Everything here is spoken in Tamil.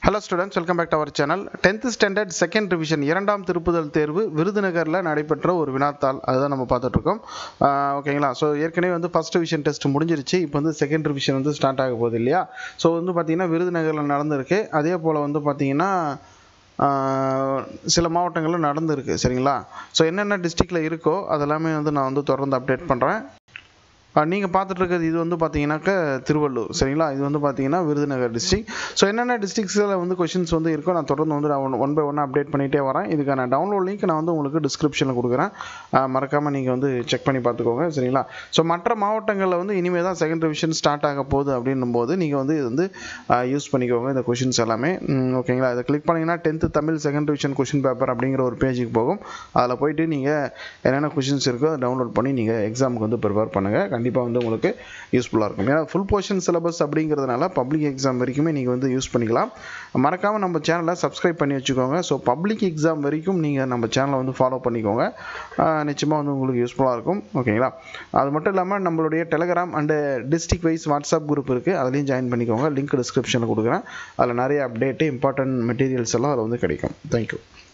hello students welcome back to our channel tenth standard second revision இரண்டாம் திருப்புதல் தேர்வு விருதுநகரில் நடைபெற்ற ஒரு வினாத்தாள் அதுதான் நம்ம பார்த்துட்டு இருக்கோம் ஆஹ் ஓகேங்களா ஸோ ஏற்கனவே வந்து ஃபர்ஸ்ட் ரிவிஷன் டெஸ்ட் முடிஞ்சிருச்சு இப்போ வந்து செகண்ட் ரிவிஷன் வந்து ஸ்டார்ட் ஆக போகுது இல்லையா ஸோ வந்து பார்த்தீங்கன்னா விருதுநகரில் நடந்திருக்கு அதே போல் வந்து பார்த்தீங்கன்னா ஆஹ் சில மாவட்டங்களில் நடந்திருக்கு சரிங்களா ஸோ என்னென்ன டிஸ்ட்ரிக்டில் இருக்கோ அதெல்லாமே வந்து நான் வந்து தொடர்ந்து அப்டேட் பண்ணுறேன் நீங்கள் பார்த்துட்டு இருக்கிறது இது வந்து பார்த்தீங்கன்னாக்கா திருவள்ளூர் சரிங்களா இது வந்து பார்த்தீங்கன்னா விருதுநகர் டிஸ்ட்ரிக் ஸோ என்னென்ன டிஸ்ட்ரிக்ஸில் வந்து கொஷின்ஸ் வந்து இருக்கோ நான் தொடர்ந்து வந்து நான் ஒன் பை ஒன் அப்டேட் பண்ணிகிட்டே வரேன் இதுக்கான டவுன்லோட் லிங்க் நான் வந்து உங்களுக்கு டிஸ்கிரிப்ஷனில் கொடுக்குறேன் மறக்காமல் நீங்கள் வந்து செக் பண்ணி பார்த்துக்கோங்க சரிங்களா ஸோ மற்ற மாவட்டங்களில் வந்து இனிமேல் தான் செகண்ட் ரிவிஷன் ஸ்டார்ட் ஆக போகுது அப்படின்னும் போது நீங்கள் வந்து இது வந்து யூஸ் பண்ணிக்கோங்க இந்த கொஷின்ஸ் எல்லாமே ம், ஓகேங்களா இதை கிளிக் பண்ணிங்கன்னா tenth Tamil second revision question paper அப்படிங்கிற ஒரு பேஜுக்கு போகும் அதில் போயிட்டு நீங்கள் என்னென்ன கொஷின்ஸ் இருக்கோ அதை டவுன்லோட் பண்ணி நீங்கள் எக்ஸாமுக்கு வந்து ப்ரிப்பேர் பண்ணுங்கள் கண்டிப்பாக வந்து உங்களுக்கு யூஸ்ஃபுல்லாக இருக்கும் ஏன்னா ஃபுல் போர்ஷன் சிலபஸ் அப்படிங்கிறதுனால பப்ளிக் எக்ஸாம் வரைக்குமே நீங்கள் வந்து யூஸ் பண்ணிக்கலாம் மறக்காமல் நம்ம சேனலை சப்ஸ்கிரைப் பண்ணி வச்சுக்கோங்க ஸோ பப்ளிக் எக்ஸாம் வரைக்கும் நீங்கள் நம்ம சேனலை வந்து ஃபாலோ பண்ணிக்கோங்க நிச்சயமாக வந்து உங்களுக்கு யூஸ்ஃபுல்லாக இருக்கும் ஓகேங்களா அது மட்டும் இல்லாமல் நம்மளுடைய Telegram and district wise WhatsApp group இருக்குது அதுலேயும் ஜாயின் பண்ணிக்கோங்க லிங்க் டிஸ்கிரிப்ஷனில் கொடுக்குறேன் அதில் நிறைய அப்டேட்டு இம்பார்ட்டன்ட் மெட்டீரியல்ஸ் எல்லாம் அதில் வந்து கிடைக்கும் தேங்க்யூ